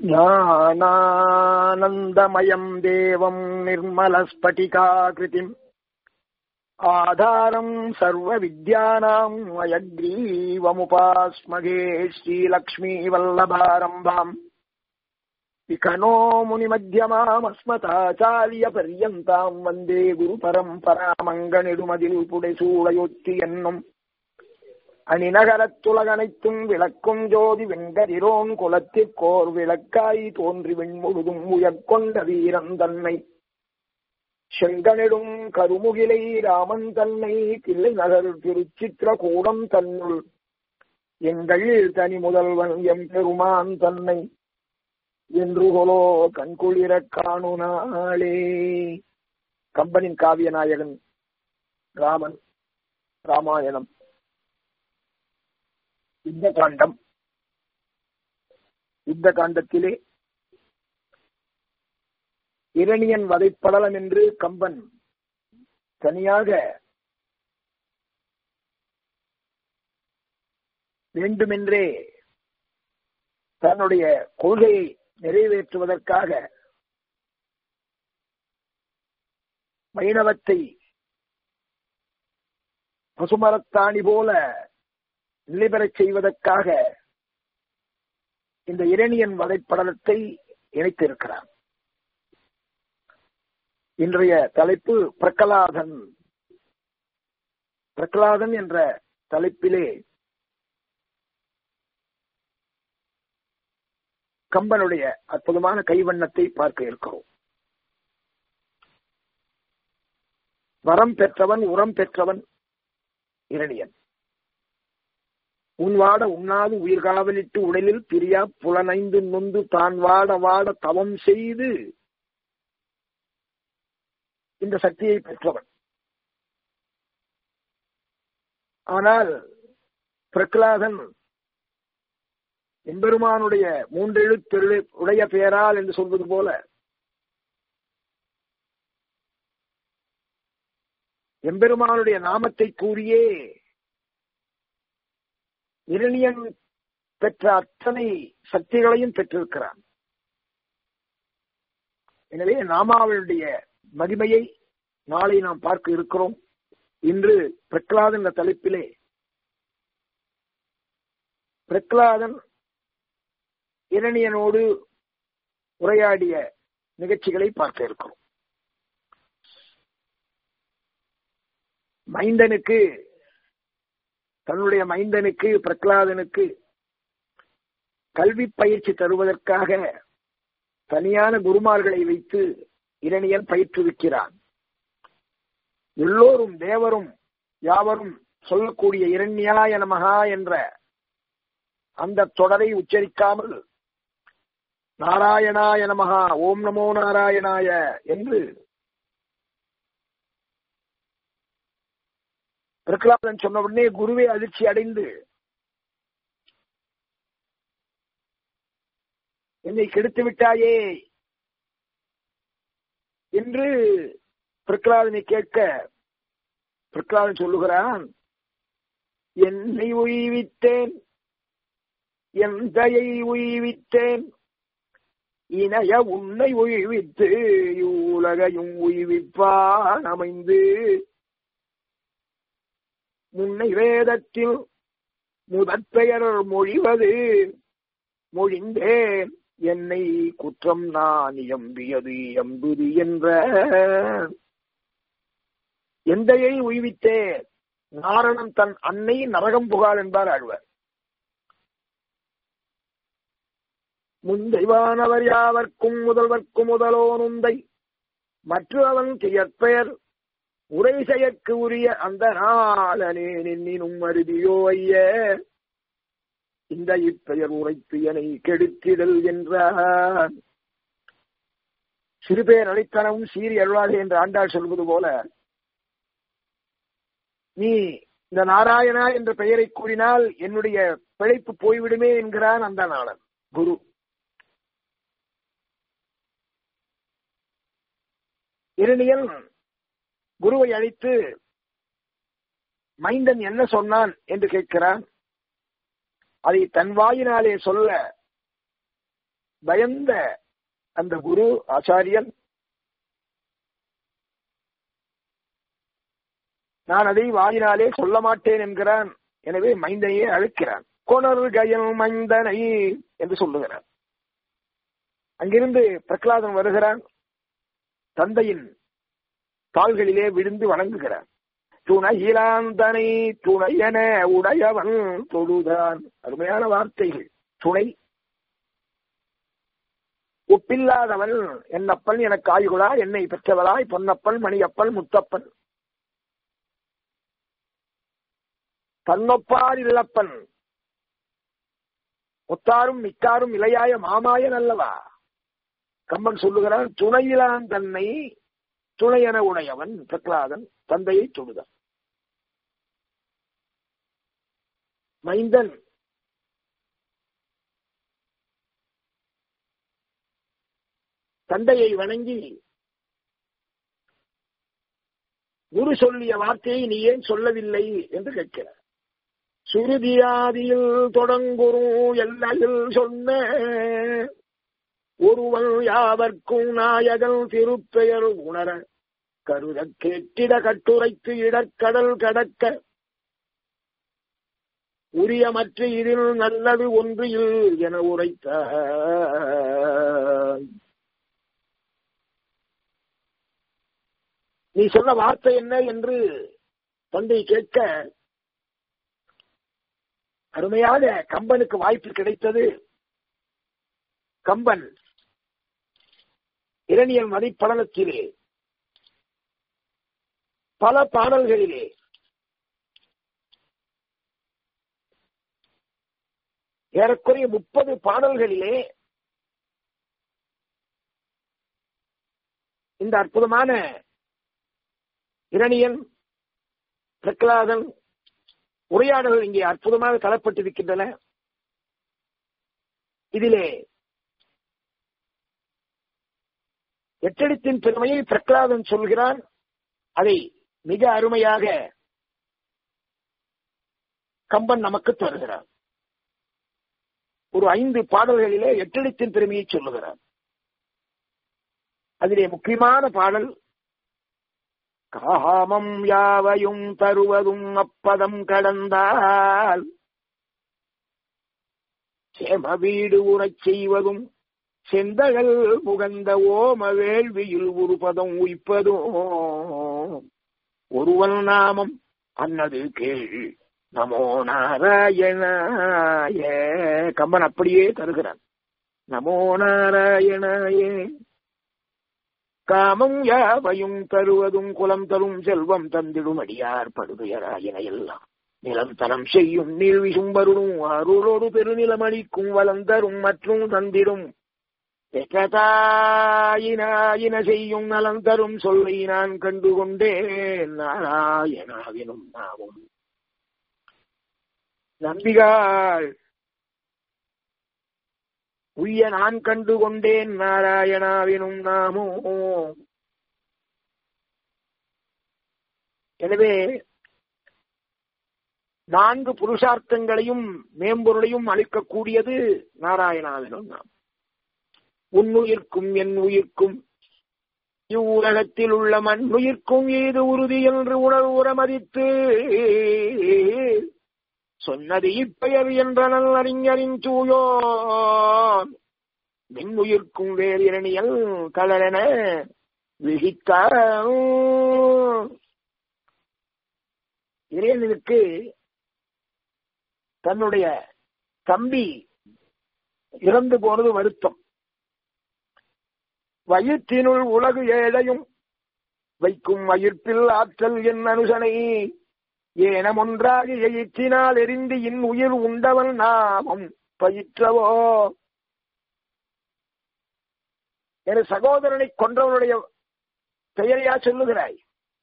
ज्ञानानन्दमयम् देवम् निर्मलस्फटिकाकृतिम् आधारम् सर्वविद्यानाम् अयग्रीवमुपास्मगे श्रीलक्ष्मीवल्लभारम्भाम् विकनो முனிமத்தியமாமஸ்மதாச்சாரியபரியந்தாம் வந்தே குரு பரம்பராமங்கனிடுமதில் புடைசூடையொத்தி என்னும் அணிநகரத்துலகனைத்தும் விளக்கும் ஜோதி வெண்கதிரோன் குலத்திற்கோர் விளக்காய் தோன்றி விண்முழுதும் உயர்கொண்ட வீரன் தன்னை செங்கனிடும் கருமுகிலை ராமன் தன்னை தில்லை நகர் திருச்சித்திரகூடம் தன்னுள் எங்கள் தனி முதல்வன் எம் பெருமான் தன்னை என்று கொலோ கண்குளிரக் காணுனாளே கம்பனின் காவிய நாயகன் ராமன் ராமாயணம் யுத்த காண்டம் யுத்த காண்டத்திலே இரணியன் வதைப்படலம் என்று கம்பன் தனியாக வேண்டுமென்றே தன்னுடைய கொள்கையை நிறைவேற்றுவதற்காக வைணவத்தை பசுமரத்தாணி போல நிலைபெறச் செய்வதற்காக இந்த இரணியன் வதைப்படலத்தை இணைத்திருக்கிறார் இன்றைய தலைப்பு பிரகலாதன் பிரகலாதன் என்ற தலைப்பிலே கம்பனுடைய அற்புதமான கைவண்ணத்தை பார்க்க இருக்கிறோம் வரம் பெற்றவன் உரம் பெற்றவன் இரணியன் உன் வாட உண்ணாது உயிர்காவலிட்டு உடலில் பிரியா புலனைந்து நொந்து தான் வாட வாட தவம் செய்து இந்த சக்தியை பெற்றவன் ஆனால் பிரகலாதன் எம்பெருமானுடைய மூன்றெழுத்தெழு உடைய பெயரால் என்று சொல்வது போல எம்பெருமானுடைய நாமத்தை கூறியே இரணியன் பெற்ற அத்தனை சக்திகளையும் பெற்றிருக்கிறான் எனவே நாமாவளுடைய மகிமையை நாளை நாம் பார்க்க இருக்கிறோம் இன்று பிரகலாதன் என்ற தலைப்பிலே பிரகலாதன் இரணியனோடு உரையாடிய நிகழ்ச்சிகளை பார்க்க இருக்கிறோம் மைந்தனுக்கு தன்னுடைய மைந்தனுக்கு பிரகலாதனுக்கு கல்வி பயிற்சி தருவதற்காக தனியான குருமார்களை வைத்து இரணியன் பயிற்றுவிக்கிறான் எல்லோரும் தேவரும் யாவரும் சொல்லக்கூடிய இரண்யாய நமகா என்ற அந்த தொடரை உச்சரிக்காமல் நாராயணாய நமகா ஓம் நமோ நாராயணாய என்று பிரகலாதன் சொன்ன உடனே குருவே அதிர்ச்சி அடைந்து என்னை கெடுத்து விட்டாயே என்று பிரகலாதனை கேட்க பிரகலாதன் சொல்லுகிறான் என்னை உய்வித்தேன் என் தயை உய்வித்தேன் இணைய உன்னை உய்வித்து உலகையும் உய்விப்பான் அமைந்து முன்னை வேதத்தில் முதற் பெயர் மொழிவது மொழிந்தேன் என்னை குற்றம் நான் எம்பியது எம்புது என்ற எந்தையை உய்வித்தே நாரணன் தன் அன்னை நரகம் புகார் என்பார் ஆழ்வர் முந்தைவானவர் யாவர்க்கும் முதல்வர்க்கும் முதலோனுந்தை மற்ற அவன் செயற்பெயர் உரை செயற்கு உரிய அந்த நாளனே நின்னும் அருதியோ ஐய இந்த இப்பெயர் உரைத்து என கெடுத்திடல் என்றார் சிறுபேர் அழைத்தனவும் சீறி அருளாதே என்று ஆண்டாள் சொல்வது போல நீ இந்த நாராயணா என்ற பெயரை கூறினால் என்னுடைய பிழைப்பு போய்விடுமே என்கிறான் அந்த நாளன் குரு இரணியன் குருவை அழைத்து மைந்தன் என்ன சொன்னான் என்று கேட்கிறான் அதை தன் வாயினாலே சொல்ல பயந்த அந்த குரு ஆச்சாரியன் நான் அதை வாயினாலே சொல்ல மாட்டேன் என்கிறான் எனவே மைந்தனையே அழைக்கிறான் கொணர்கயல் மைந்தனை என்று சொல்லுகிறான் அங்கிருந்து பிரகலாதன் வருகிறான் தந்தையின் கால்களிலே விழுந்து வணங்குகிறான் துணையிலாந்தனை துணையென உடையவன் தொழுதான் அருமையான வார்த்தைகள் துணை ஒப்பில்லாதவன் என்னப்பன் எனக்கு ஆயுகுலா என்னை பெற்றவளாய் பொன்னப்பன் மணியப்பன் முத்தப்பன் தன்னொப்பார் இல்லப்பன் ஒத்தாரும் மிக்காரும் இலையாய மாமாயன் அல்லவா கம்பன் சொல்லுகிறான் துணையிலான் தன்னை துணையென உடையவன் பிரகலாதன் தந்தையை தொழுதான் மைந்தன் தந்தையை வணங்கி குரு சொல்லிய வார்த்தையை நீ ஏன் சொல்லவில்லை என்று கேட்கிறார் சுருதியாதியில் தொடங்குறும் எல்லையில் சொன்ன ஒருவன் யாவர்க்கும் நாயகன் திருப்பெயர் உணர கருத கேட்டிட கட்டுரைத்து இடற்கடல் கடக்க உரியமற்ற இதில் நல்லது ஒன்று என உரைத்த நீ சொன்ன வார்த்தை என்ன என்று தந்தை கேட்க அருமையாக கம்பனுக்கு வாய்ப்பு கிடைத்தது கம்பன் இரணியல் மதிப்படலத்திலே பல பாடல்களிலே ஏறக்குறைய முப்பது பாடல்களிலே இந்த அற்புதமான இரணியன் பிரகலாதன் உரையாடல்கள் இங்கே அற்புதமாக தளப்பட்டிருக்கின்றன இதிலே எட்டெழுத்தின் பெருமையை பிரகலாதன் சொல்கிறான் அதை மிக அருமையாக கம்பன் நமக்கு தருகிறார் ஒரு ஐந்து பாடல்களிலே எட்டெழுத்தின் பெருமையை சொல்லுகிறார் அதிலே முக்கியமான பாடல் காமம் யாவையும் தருவதும் அப்பதம் கடந்தால் சேம வீடு உறச் செய்வதும் செந்தகல் முகந்த ஓம வேள்வியில் உருபதம் உய்ப்பதும் ஒருவன் நாமம் அன்னது கேள் நமோ நாராயணாய கம்பன் அப்படியே தருகிறான் நமோ நாராயணாயே காமம் யாவையும் தருவதும் குலம் தரும் செல்வம் தந்திடும் அடியார் படுதுயராயின எல்லாம் நிலம் தரம் செய்யும் நீழ்விசும் வருடும் அருளோடு பெருநிலம் அளிக்கும் வளம் தரும் மற்றும் தந்திடும் பெற்றதாயினாயின செய்யும் நலம் தரும் சொல்லை நான் கண்டுகொண்டேன் நாராயணாவினும் நாவும் நம்பிகாள் உய்ய நான் கண்டுகொண்டேன் நாராயணாவினும் நாமோ எனவே நான்கு புருஷார்த்தங்களையும் மேம்பொருளையும் அளிக்கக்கூடியது நாராயணாவினும் நாம் உன்னுயிர்க்கும் என் உயிர்க்கும் இவ்வுலகத்தில் உள்ள மண்ணுயிர்க்கும் ஏது உறுதி என்று உணர்வுற மதித்து சொன்னது இப்பெயர் என்ற நல் அறிஞரின் தூயோ மின்னுயிர்க்கும் வேறு இரணியல் கலரென விழிக்க இறைவனுக்கு தன்னுடைய தம்பி இறந்து போனது வருத்தம் வயிற்றினுள் உலகு ஏழையும் வைக்கும் வயிற்றில் ஆற்றல் என் அனுசனை ஏனம் ஒன்றாக எயிற்றினால் எரிந்து இன் உயிர் உண்டவன் நாமம் பயிற்றவோ என சகோதரனை கொன்றவனுடைய பெயரையா சொல்லுகிறாய்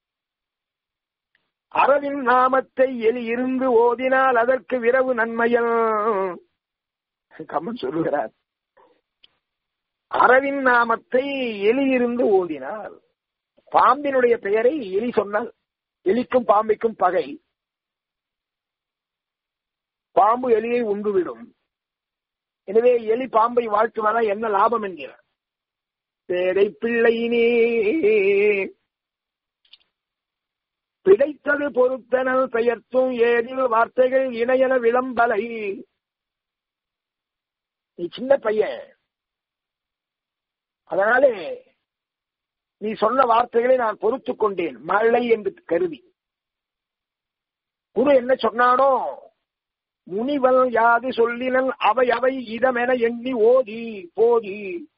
அறவின் நாமத்தை எலி இருந்து ஓதினால் அதற்கு விரவு நன்மையல் கம்மன் சொல்லுகிறார் அறவின் நாமத்தை எலி இருந்து ஓதினால் பாம்பினுடைய பெயரை எலி சொன்னால் எலிக்கும் பாம்பிக்கும் பகை பாம்பு எலியை உண்டுவிடும் எனவே எலி பாம்பை வாழ்த்துவதா என்ன லாபம் என்கிறார் பேரை பிள்ளை நீ பிழைத்தது பொருத்தனல் பெயர்த்தும் ஏதில் வார்த்தைகள் இணையன விளம்பலை நீ சின்ன பையன் அதனாலே நீ சொன்ன வார்த்தைகளை நான் பொறுத்துக் கொண்டேன் மழை என்று கருதி குரு என்ன சொன்னானோ முனிவல் யாது சொல்லினல் அவை அவை இதமென எண்ணி ஓதி போதி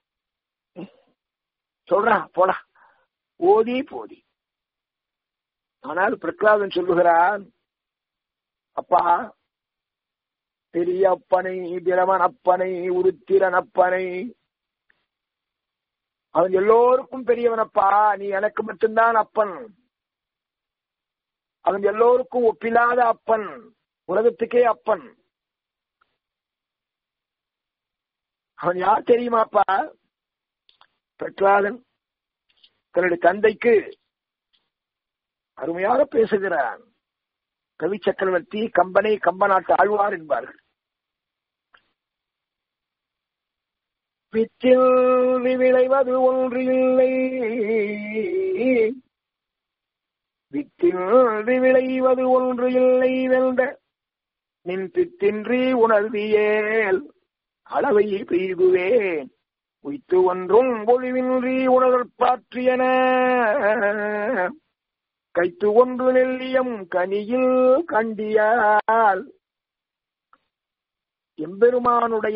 சொல்றா போடா ஓதி போதி ஆனால் பிரகலாதன் சொல்லுகிறான் அப்பா பெரிய அப்பனை பிரமன் அப்பனை உருத்திரன் அப்பனை அவன் எல்லோருக்கும் பெரியவனப்பா நீ எனக்கு மட்டும்தான் அப்பன் அவன் எல்லோருக்கும் ஒப்பில்லாத அப்பன் உலகத்துக்கே அப்பன் அவன் யார் தெரியுமாப்பா பிரகலாதன் தன்னுடைய தந்தைக்கு அருமையாக பேசுகிறான் கவி சக்கரவர்த்தி கம்பனை கம்பநாட்டு ஆழ்வார் என்பார்கள் வித்தில் விளைவது ஒன்று இல்லை வித்தில் விளைவது ஒன்று இல்லை வென்ற நின் பித்தின்றி உணர்வியேல் அளவை பெய்துவேன் உய்த்து ஒன்றும் ஒளிவின்றி உணர்பாற்றியன கைத்து ஒன்று நெல்லியம் கனியில் கண்டியால் எம்பெருமானுடைய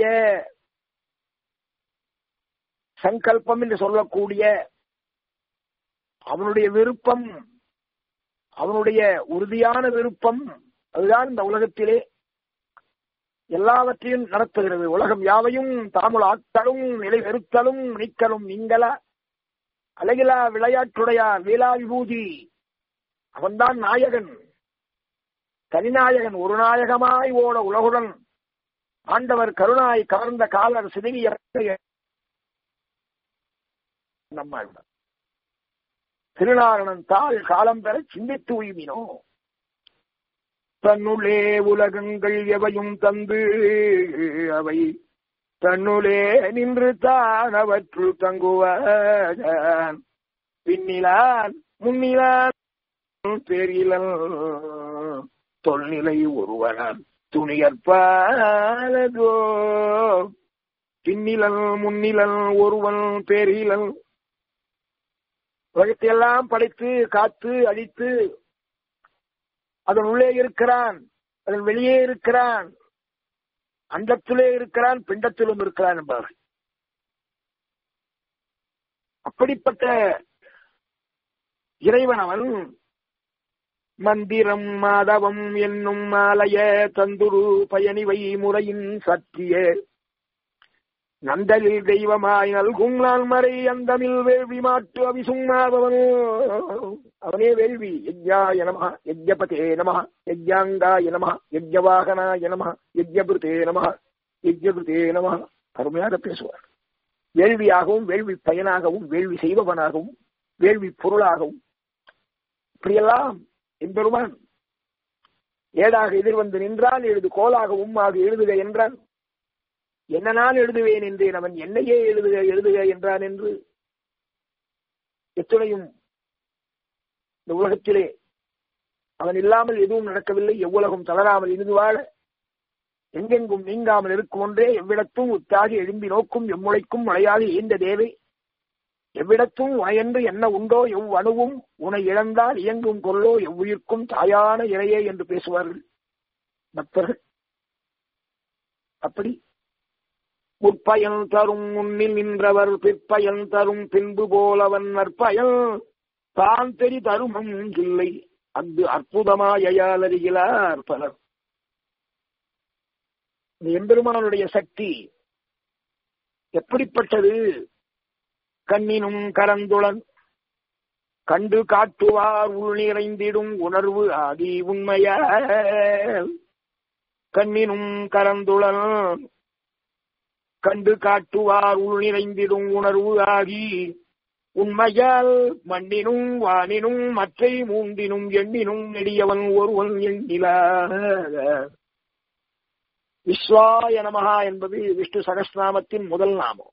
சங்கல்பம் என்று சொல்லக்கூடிய அவனுடைய விருப்பம் அவனுடைய உறுதியான விருப்பம் அதுதான் இந்த உலகத்திலே எல்லாவற்றையும் நடத்துகிறது உலகம் யாவையும் தாமுள் ஆத்தலும் நிலை வெறுத்தலும் நீக்கலும் நீங்கள அழகிலா விளையாட்டுடையார் வீலா விபூதி அவன்தான் நாயகன் தனிநாயகன் ஒரு நாயகமாய் ஓட உலகுடன் ஆண்டவர் கருணாய் கவர்ந்த காலர் சிதறிய நம்மாழ்வார் திருநாரணன் தாள் காலம் பெற சிந்தித்து உய்வினோ தன்னுளே உலகங்கள் எவையும் தந்து அவை தன்னுளே நின்று தான் அவற்றுள் தங்குவான் பின்னிலான் முன்னிலான் பெரிலன் தொல்நிலை ஒருவனான் துணியற்பாலதோ பின்னிலன் முன்னிலன் ஒருவன் பெரிலன் உலகத்தையெல்லாம் படைத்து காத்து அழித்து அதன் உள்ளே இருக்கிறான் அதன் வெளியே இருக்கிறான் அண்டத்திலே இருக்கிறான் பிண்டத்திலும் இருக்கிறான் என்பார்கள் அப்படிப்பட்ட இறைவன் அவன் மந்திரம் மாதவம் என்னும் மாலைய தந்துரு பயணிவை முறையின் சத்திய நந்தலில் தெய்வமாய் நல்கும் நான் மறை அந்தமில் வேள்வி மாட்டு அவிசும்மாதவனோ அவனே வேள்வி யஜ்யாய நம யஜ்யபதே நம யஜ்யாங்காய நம யஜ்யவாகனாய நம யஜ்யபிருதே நம யஜ்யபிருதே நம அருமையாக பேசுவார் வேள்வியாகவும் வேள்வி பயனாகவும் வேள்வி செய்பவனாகவும் வேள்வி பொருளாகவும் இப்படியெல்லாம் எம்பெருமான் ஏடாக எதிர்வந்து நின்றால் எழுது கோலாகவும் ஆக எழுதுக என்றான் என்ன நான் எழுதுவேன் என்றேன் அவன் என்னையே எழுதுக எழுதுக என்றான் என்று எத்துணையும் இந்த உலகத்திலே அவன் இல்லாமல் எதுவும் நடக்கவில்லை எவ்வுலகம் தளராமல் இருந்து வாழ எங்கெங்கும் நீங்காமல் இருக்கும் ஒன்றே எவ்விடத்தும் உத்தாகி எழும்பி நோக்கும் எம்முளைக்கும் மழையாக ஈந்த தேவை எவ்விடத்தும் உனையென்று என்ன உண்டோ எவ் அணுவும் உனை இழந்தால் இயங்கும் பொருளோ எவ்வுயிர்க்கும் தாயான இறையே என்று பேசுவார்கள் பக்தர்கள் அப்படி முற்பயன் தரும் முன்னில் நின்றவர் பிற்பயன் தரும் பின்பு போலவன் நற்பயன் தான் தெரி தருமம் இல்லை அங்கு அற்புதமாயால் அறிகிறார் பலர் எம்பெருமானுடைய சக்தி எப்படிப்பட்டது கண்ணினும் கரந்துளன் கண்டு காட்டுவார் உள் நிறைந்திடும் உணர்வு ஆதி உண்மைய கண்ணினும் கரந்துளன் கண்டு காட்டுவார் உள் நிறைந்திடும் உணர்வு ஆகி உண்மையால் மண்ணினும் வானினும் மற்றை மூன்றினும் எண்ணினும் நெடியவன் ஒருவன் எண்ணில விஸ்வாய நமகா என்பது விஷ்ணு சகஸ்நாமத்தின் முதல் நாமம்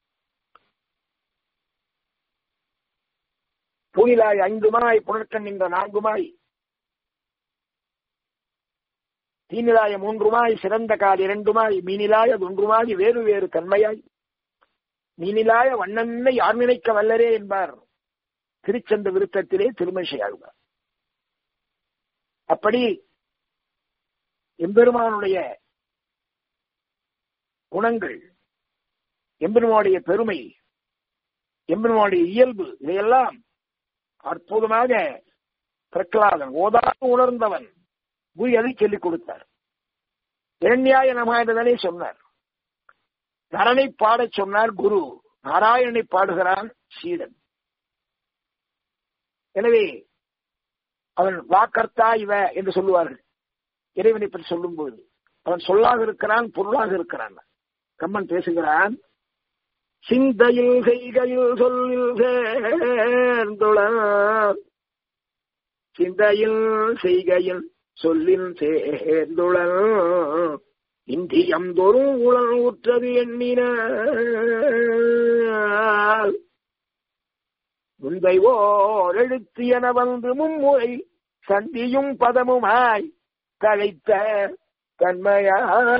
புயலாய் ஐந்துமாய் புனர்கண் என்ற நான்குமாய் தீனிலாய மூன்றுமாய் சிறந்த கால் இரண்டுமாய் மீனிலாய ஒன்றுமாய் வேறு வேறு தன்மையாய் மீனிலாய வண்ணன்னை யார் நினைக்க வல்லரே என்பார் திருச்சந்த விருத்தத்திலே திருமஷை ஆழ்வார் அப்படி எம்பெருமானுடைய குணங்கள் எம்பெருமானுடைய பெருமை எம்பெருமானுடைய இயல்பு இதையெல்லாம் அற்புதமாக பிரகலாதன் ஓதாது உணர்ந்தவன் குரு அதை சொல்லிக் கொடுத்தார் இரண்யாய நமாயதனே சொன்னார் நரனை பாடச் சொன்னார் குரு நாராயணனை பாடுகிறான் சீடன் எனவே அவன் வாக்கர்த்தா இவ என்று சொல்லுவார்கள் இறைவனை பற்றி சொல்லும் போது அவன் சொல்லாக இருக்கிறான் பொருளாக இருக்கிறான் கம்மன் பேசுகிறான் சிந்தையில் செய்கையில் சொல்லில் சேர்ந்துள சிந்தையில் செய்கையில் சொல்லில் சேர்ந்துள இந்தியம் தோறும் உளன் உற்றது எண்ணின முந்தை ஓர் எழுத்து என வந்து மும்முறை சந்தியும் பதமுமாய் கழைத்த தன்மையா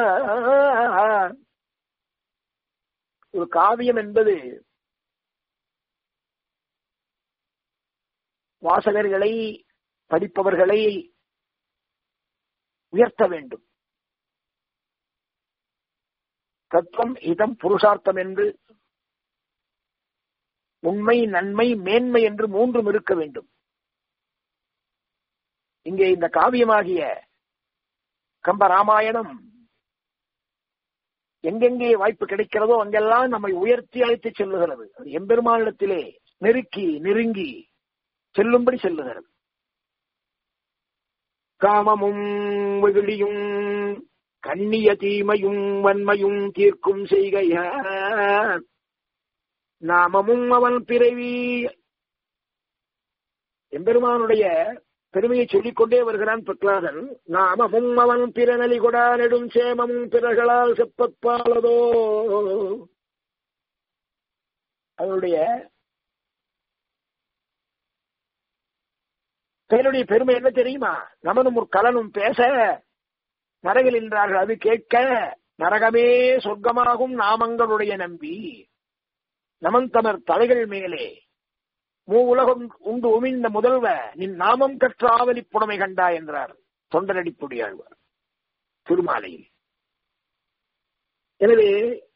ஒரு காவியம் என்பது வாசகர்களை படிப்பவர்களை உயர்த்த வேண்டும் தத்துவம் இதம் புருஷார்த்தம் என்று உண்மை நன்மை மேன்மை என்று மூன்றும் இருக்க வேண்டும் இங்கே இந்த காவியமாகிய கம்ப ராமாயணம் எங்கெங்கே வாய்ப்பு கிடைக்கிறதோ அங்கெல்லாம் நம்மை உயர்த்தி அழைத்து செல்லுகிறது அது எம்பெருமானிடத்திலே நெருக்கி நெருங்கி செல்லும்படி செல்லுகிறது காமமும் வெகுளியும் கண்ணிய தீமையும் வன்மையும் தீர்க்கும் செய்கையார் நாமமும் அவன் பிறவி எம்பெருமானுடைய பெருமையை சொல்லிக்கொண்டே வருகிறான் பிரகலாதன் நாமமும் அவன் பிறநலி கொடா நெடும் சேமமும் பிறர்களால் செப்பப்பாலதோ அவருடைய பெயருடைய பெருமை என்ன தெரியுமா நமனும் ஒரு கலனும் பேச நரகில் என்றார்கள் அது கேட்க நரகமே சொர்க்கமாகும் நாமங்களுடைய நம்பி நமந்தமர் தலைகள் மேலே மூ உலகம் உண்டு உமிழ்ந்த முதல்வ நின் நாமம் கற்ற ஆவலி புடமை கண்டா என்றார் தொண்டரடிப்புடி ஆழ்வார் திருமாலையில் எனவே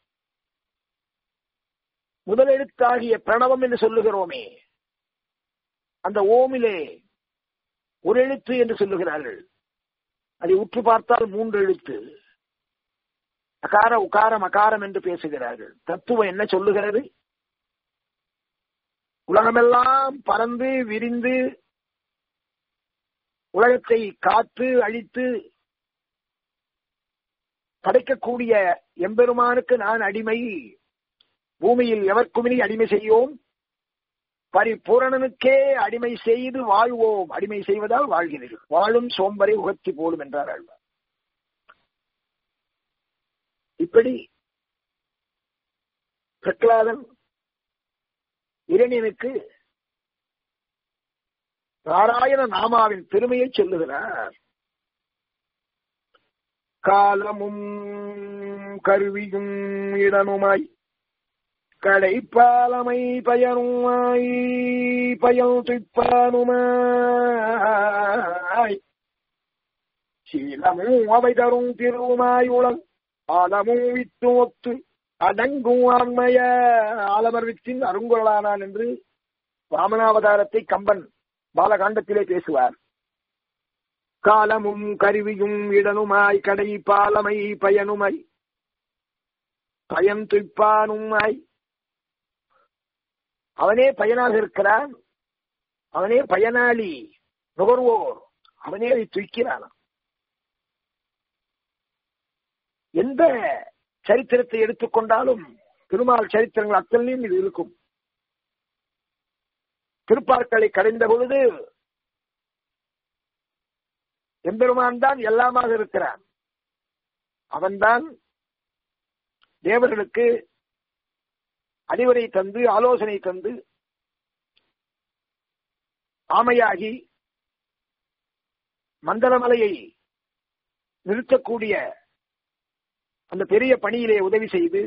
முதலெழுத்தாகிய பிரணவம் என்று சொல்லுகிறோமே அந்த ஓமிலே ஒரு எழுத்து என்று சொல்லுகிறார்கள் அதை உற்று பார்த்தால் மூன்று எழுத்து அகார உகாரம் அகாரம் என்று பேசுகிறார்கள் தத்துவம் என்ன சொல்லுகிறது உலகமெல்லாம் பறந்து விரிந்து உலகத்தை காத்து அழித்து படைக்கக்கூடிய எம்பெருமானுக்கு நான் அடிமை பூமியில் எவர்க்குமினி அடிமை செய்யோம் பரிபூரணனுக்கே அடிமை செய்து வாழ்வோம் அடிமை செய்வதால் வாழ்கிறீர்கள் வாழும் சோம்பரை உகத்தி போடும் என்றார் ஆழ்வார் இப்படி பிரகலாதன் இரணியனுக்கு நாராயண நாமாவின் பெருமையை சொல்லுகிறார் காலமும் கருவியும் இடனுமாய் கடைப்பாலமை பயனுமாய் பயல் துய்ப்பானுமாய் சீலமும் அவை தரும் திருவுமாய் உளம் ஆலமும் வித்து ஒத்து அடங்கும் ஆண்மைய ஆலமர் வித்தின் அருங்குரலானான் என்று வாமனாவதாரத்தை கம்பன் பாலகாண்டத்திலே பேசுவார் காலமும் கருவியும் இடனுமாய் கடை பாலமை பயனுமை பயன் துய்ப்பானுமாய் அவனே பயனாக இருக்கிறான் அவனே பயனாளி நுகர்வோர் அவனே அதை துய்க்கிறான் எந்த சரித்திரத்தை எடுத்துக்கொண்டாலும் திருமால் சரித்திரங்கள் அத்தனையும் இது இருக்கும் திருப்பார்களை கடைந்த பொழுது எம்பெருமான் தான் எல்லாமாக இருக்கிறான் அவன்தான் தேவர்களுக்கு அறிவுரை தந்து ஆலோசனை தந்து ஆமையாகி மந்தரமலையை நிறுத்தக்கூடிய அந்த பெரிய பணியிலே உதவி செய்து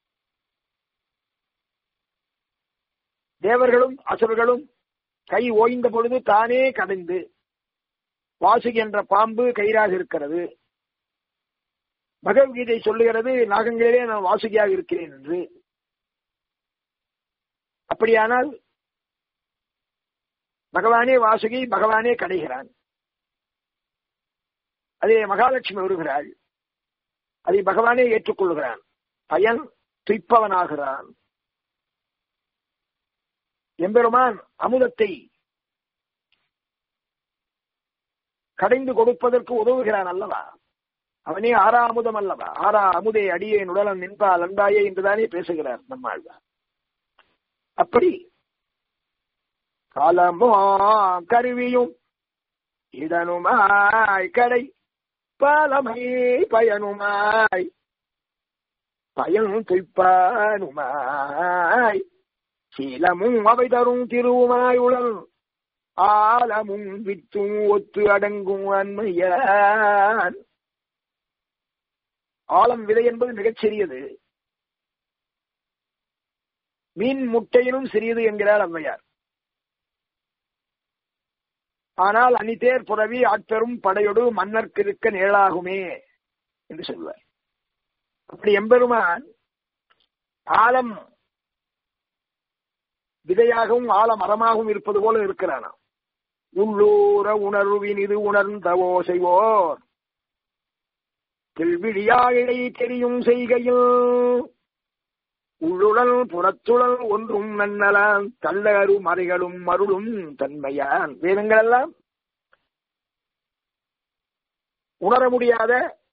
தேவர்களும் அசுரர்களும் கை ஓய்ந்த பொழுது தானே கடைந்து வாசுகி என்ற பாம்பு கயிறாக இருக்கிறது பகவத்கீதை சொல்லுகிறது நாகங்களிலே நான் வாசுகியாக இருக்கிறேன் என்று அப்படியானால் பகவானே வாசுகி பகவானே கடைகிறான் அதே மகாலட்சுமி வருகிறாள் அதை பகவானே ஏற்றுக்கொள்கிறான் பயன் துய்ப்பவனாகிறான் எம்பெருமான் அமுதத்தை கடைந்து கொடுப்பதற்கு உதவுகிறான் அல்லவா அவனே ஆறா அமுதம் அல்லவா ஆறா அமுதே அடியே நுடலன் நின்பால் அன்பாயே என்றுதானே பேசுகிறார் நம்மாழ்வார் அப்படி காலமோ கருவியும் இடனுமாய் கடை பாலமை பயனுமாய் பயன் துய்ப்பானுமாய் சீலமும் அவை தரும் திருவுமாய் உடல் ஆலமும் வித்தும் ஒத்து அடங்கும் அண்மையான் ஆலம் விதை என்பது மிகச் சிறியது மீன் முட்டையிலும் சிறியது என்கிறார் அம்மையார் ஆனால் அனிதேர் புறவி ஆட்பெரும் படையொடு மன்னர்க்கு இருக்க நிழலாகுமே என்று சொல்வார் அப்படி எம்பெருமான் ஆலம் விதையாகவும் ஆழ மரமாகவும் இருப்பது போல இருக்கிறானாம் உள்ளூர உணர்வின் இது உணர்ந்தவோ செய்வோர் தில்விழியா இழை தெரியும் செய்கையில் உள்ளுடல் புறத்துடல் ஒன்றும் நன்னலான் தள்ளரு மறைகளும் மருளும் தன்மையான் வேதங்கள் எல்லாம் உணர முடியாத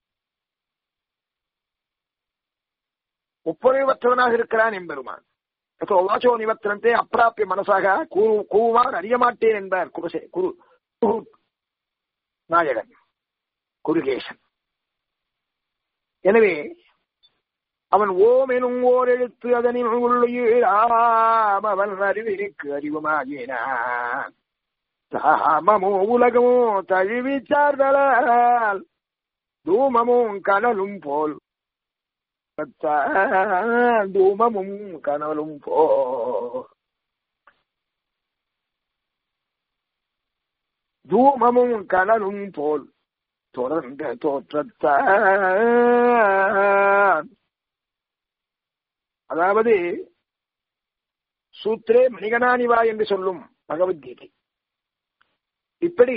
ஒப்புரைவற்றவனாக இருக்கிறான் எம்பெருமான் வாச்சோ நிவத்திரந்தே அப்பிராப்பிய மனசாக கூவார் அறியமாட்டேன் என்பார் குருசே குரு குரு நாயகன் குருகேசன் எனவே அவன் ஓம் எனும் ஓர் எழுத்து அதனின் உள்ளுயிராம் அவன் அறிவிற்கு அறிவுமாகினான் தாமமோ உலகமோ தழுவி சார்தலால் தூமமும் கனலும் போல் தூமமும் கனலும் போ தூமமும் கனலும் போல் தொடர்ந்த தோற்றத்தான் அதாவது சூத்ரே மணிகணானிவா என்று சொல்லும் பகவத்கீதை இப்படி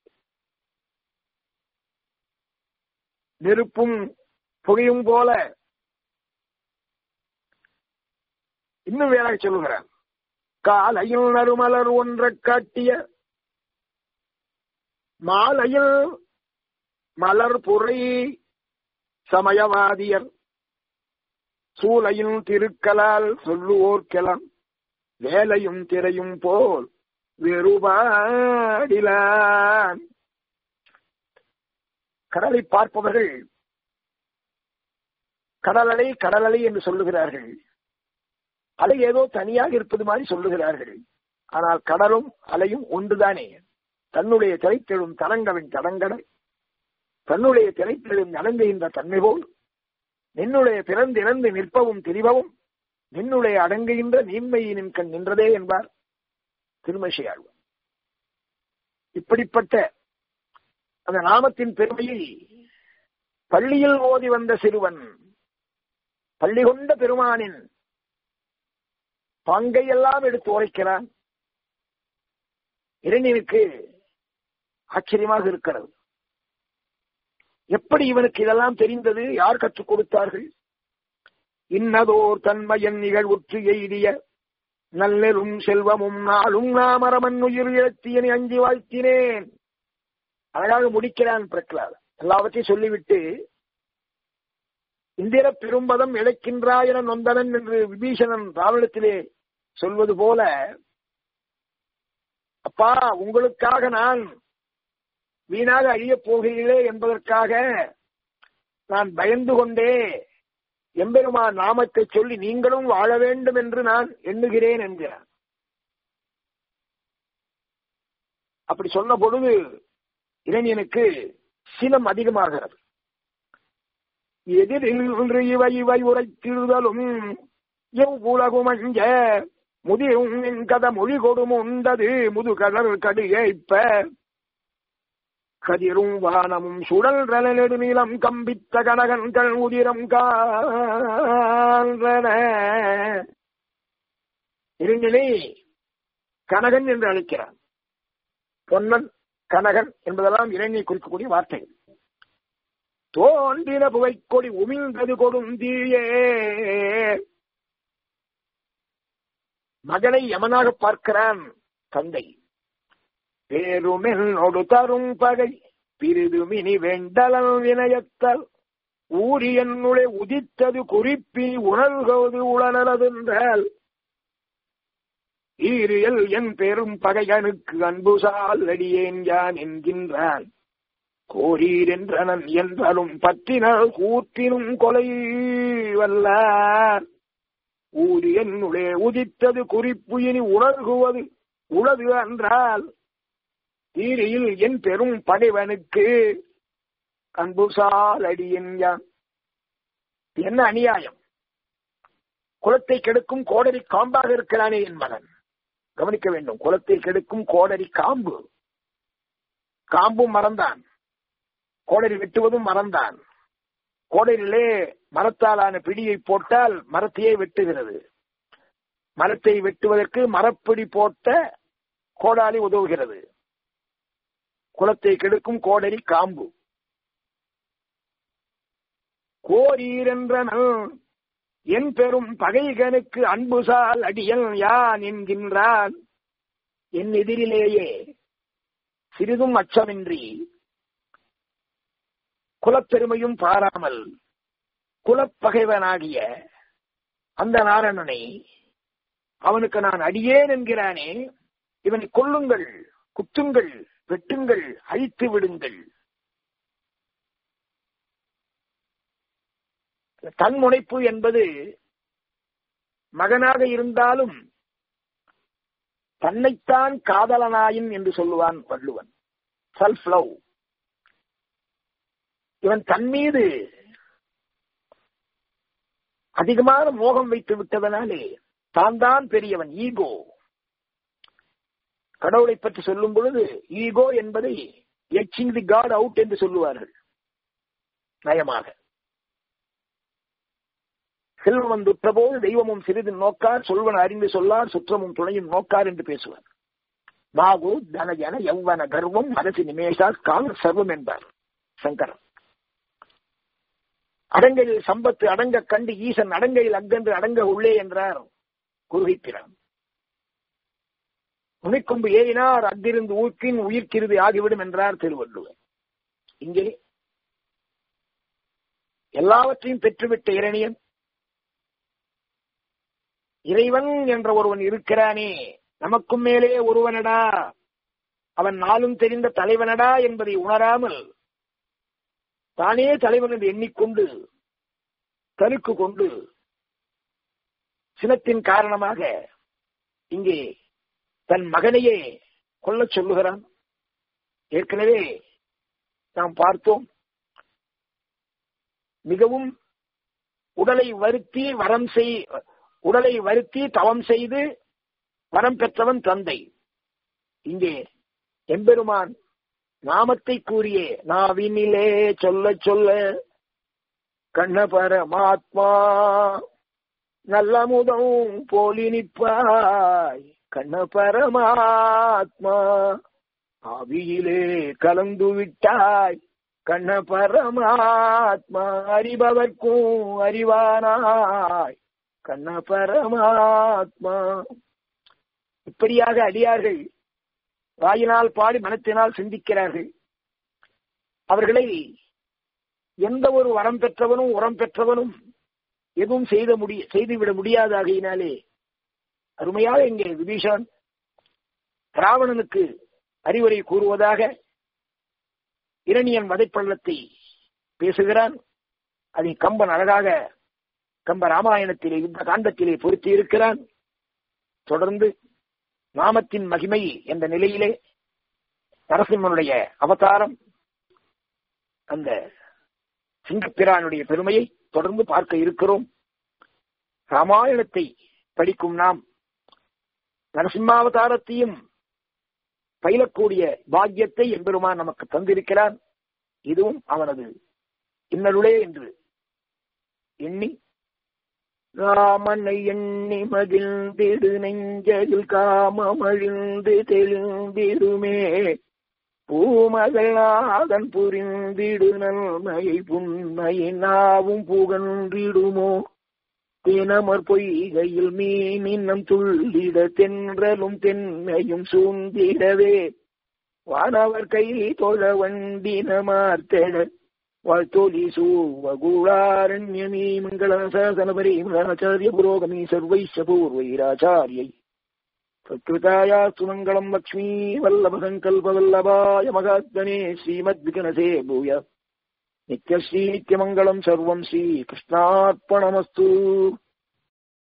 நெருப்பும் புகையும் போல இன்னும் வேற சொல்லுகிறான் காலையில் நறுமலர் ஒன்ற காட்டிய மாலையில் மலர் புரை சமயவாதியர் சூலையும் திருக்கலால் சொல்லுவோர்க்கெல்லாம் வேலையும் திரையும் போல் வெறுபாடிலான் கடலை பார்ப்பவர்கள் கடலலை கடலலை என்று சொல்லுகிறார்கள் அலை ஏதோ தனியாக இருப்பது மாதிரி சொல்லுகிறார்கள் ஆனால் கடலும் அலையும் ஒன்றுதானே தன்னுடைய திரைத்தெழும் தரங்கவின் தடங்கடல் தன்னுடைய திரைத்தெழும் நடந்துகின்ற தன்மை போல் நின்னுடைய பிறந்திறந்து நிற்பவும் திரிவவும் நின்னுடைய அடங்குகின்ற நீண்மையினின் கண் நின்றதே என்பார் திருமஷியாழ்வார் இப்படிப்பட்ட அந்த நாமத்தின் பெருமையை பள்ளியில் ஓதி வந்த சிறுவன் பள்ளி கொண்ட பெருமானின் பங்கையெல்லாம் எடுத்து உரைக்கிறான் இளைஞனுக்கு ஆச்சரியமாக இருக்கிறது எப்படி இவனுக்கு இதெல்லாம் தெரிந்தது யார் கற்றுக் கொடுத்தார்கள் இன்னதோர் தன்மையன் நிகழ்வுற்று எய்திய நல்லெரும் செல்வமும் நாளும் நாமரமன் உயிர் இழத்தியனை அஞ்சி வாழ்த்தினேன் அழகாக முடிக்கிறான் பிரகலாத் எல்லாவற்றையும் சொல்லிவிட்டு இந்திர பெரும்பதம் இழைக்கின்றாய் என நொந்தனன் என்று விபீஷணன் ராவணத்திலே சொல்வது போல அப்பா உங்களுக்காக நான் வீணாக அழியப் போகிறீர்களே என்பதற்காக நான் பயந்து கொண்டே எம்பெருமான் நாமத்தை சொல்லி நீங்களும் வாழ வேண்டும் என்று நான் எண்ணுகிறேன் என்கிறார் அப்படி சொன்ன பொழுது இளைஞனுக்கு சினம் அதிகமாகிறது எதிரில் இவை இவை உரைத்திடுதலும் எவ்வுலகும் அஞ்ச முதிரும் கத மொழி கொடும் உண்டது முதுகடல் கடுகைப்ப கதிரும் வானமும் சுடல் நெடு நீளம் கம்பித்த கனகன்கள் உதிரம் காண்றன இருநிலை கனகன் என்று அழைக்கிறான் பொன்னன் கனகன் என்பதெல்லாம் இறைஞை குறிக்கக்கூடிய வார்த்தைகள் தோன்றின புகைக்கொடி உமிழ்ந்தது கொடும் தீயே மகனை யமனாக பார்க்கிறான் தந்தை பேருமென்னொடு தரும் பகை பிரிதுமினி வெண்டலல் வினயத்தல் ஊரி என்னுடைய உதித்தது குறிப்பி உணர்வது உளனதென்றால் ஈரியல் என் பெரும் பகையனுக்கு அன்புசால் அடியேன் யான் என்கின்றான் கோரீர் என்றனன் என்றாலும் பற்றினால் கூற்றினும் கொலை வல்லார் ஊரி என்னுடைய உதித்தது குறிப்பு இனி உணர்குவது உளது என்றால் தீரியில் என் பெரும் பகைவனுக்கு அன்புசால் அடியன் யான் என்ன அநியாயம் குலத்தை கெடுக்கும் கோடரி காம்பாக இருக்கிறானே என் மகன் கவனிக்க வேண்டும் குலத்தை கெடுக்கும் கோடரி காம்பு காம்பும் மறந்தான் கோடரி வெட்டுவதும் மறந்தான் கோடரிலே மரத்தாலான பிடியை போட்டால் மரத்தையே வெட்டுகிறது மரத்தை வெட்டுவதற்கு மரப்பிடி போட்ட கோடாலி உதவுகிறது குலத்தை கெடுக்கும் கோடரி காம்பு கோரீரென்றன என் பெரும் பகைகனுக்கு அன்புசால் அடியல் யான் என்கின்றான் என் எதிரிலேயே சிறிதும் அச்சமின்றி குலப்பெருமையும் பாராமல் குலப்பகைவனாகிய அந்த நாரணனை அவனுக்கு நான் அடியேன் என்கிறானே இவனை கொல்லுங்கள் குத்துங்கள் வெட்டுங்கள் அழித்து விடுங்கள் தன்முனைப்பு என்பது மகனாக இருந்தாலும் தன்னைத்தான் காதலனாயின் என்று சொல்லுவான் வள்ளுவன் செல்ஃப் லவ் இவன் தன் மீது அதிகமான மோகம் வைத்து விட்டதனாலே தான் தான் பெரியவன் ஈகோ கடவுளை பற்றி சொல்லும் பொழுது ஈகோ என்பதை எச்சிங் தி காட் அவுட் என்று சொல்லுவார்கள் நயமாக செல்வம் வந்துற்ற போது தெய்வமும் சிறிது நோக்கார் சொல்வன் அறிந்து சொல்லார் சுற்றமும் துணையும் நோக்கார் என்று பேசுவார் மாகு தனஜன யவ்வன கர்வம் மனசு நிமேஷா கால் சர்வம் என்பார் சங்கரன் அடங்கையில் சம்பத்து அடங்க கண்டு ஈசன் அடங்கையில் அங்கன்று அடங்க உள்ளே என்றார் குருகைப்பிரான் நுனிக்கொம்பு ஏறினார் அங்கிருந்து ஊக்கின் உயிர்க்கிருதி ஆகிவிடும் என்றார் திருவள்ளுவர் இங்கே எல்லாவற்றையும் பெற்றுவிட்ட இரணியன் இறைவன் என்ற ஒருவன் இருக்கிறானே நமக்கும் மேலே ஒருவனடா அவன் நாளும் தெரிந்த தலைவனடா என்பதை உணராமல் தானே தலைவன் என்று எண்ணிக்கொண்டு கருக்கு கொண்டு சினத்தின் காரணமாக இங்கே தன் மகனையே கொல்லச் சொல்லுகிறான் ஏற்கனவே நாம் பார்த்தோம் மிகவும் உடலை வருத்தி வரம் செய் உடலை வருத்தி தவம் செய்து வரம் பெற்றவன் தந்தை இங்கே எம்பெருமான் நாமத்தை கூறியே நாவினிலே சொல்ல சொல்ல கண்ண பரமாத்மா நல்ல முதம் போலி நிற்பாய் கண்ண பரமாத்மா ஆவியிலே கலந்து விட்டாய் கண்ண பரமாத்மா அறிபவர்க்கும் அறிவானாய் கண்ண பரமாத்மா இப்படியாக அடியார்கள் வாயினால் பாடி மனத்தினால் சிந்திக்கிறார்கள் அவர்களை எந்த ஒரு வரம் பெற்றவனும் உரம் பெற்றவனும் எதுவும் செய்த முடிய செய்துவிட முடியாத ஆகையினாலே அருமையாக இங்கே விபீஷன் ராவணனுக்கு அறிவுரை கூறுவதாக இரணியன் வதைப்பள்ளத்தை பேசுகிறான் அதை கம்பன் அழகாக கம்ப ராமாயணத்திலே யுத்த காண்டத்திலே பொருத்தி இருக்கிறான் தொடர்ந்து நாமத்தின் மகிமை என்ற நிலையிலே நரசிம்மனுடைய அவதாரம் அந்த சிங்கப்பிரானுடைய பெருமையை தொடர்ந்து பார்க்க இருக்கிறோம் ராமாயணத்தை படிக்கும் நாம் நரசிம்மாவதாரத்தையும் பயிலக்கூடிய பாக்கியத்தை எம்பெருமான் நமக்கு தந்திருக்கிறான் இதுவும் அவனது இன்னருளே என்று எண்ணி ராமனை எண்ணி மகிழ்ந்திடு நெஞ்சதில் காமமழிந்து தெளிந்திடுமே பூமகளாதன் புரிந்திடு நன்மையை புன்மையை நாவும் புகன்றிடுமோ தினமர் பொய்கையில் மீனின்னம் துள்ளிட தென்றலும் தென்னையும் சூழ்ந்திடவே வானவர் கை தொழ வண்டினமார்த்தெட வாழ்த்தோலி சூவகுளாரண்யமீ மங்களசாசனபரி மங்களாச்சாரிய புரோகமி சர்வைஷ பூர்வைராச்சாரியை சத்கிருதாயா சுமங்கலம் லக்ஷ்மீ வல்லப சங்கல்ப வல்லபாய மகாத்மனே ஸ்ரீமத்விகனசே பூய நித்யஸ்ரீ நித்யமங்கலம் சர்வம் ஸ்ரீ கிருஷ்ணார்ப்பணமஸ்து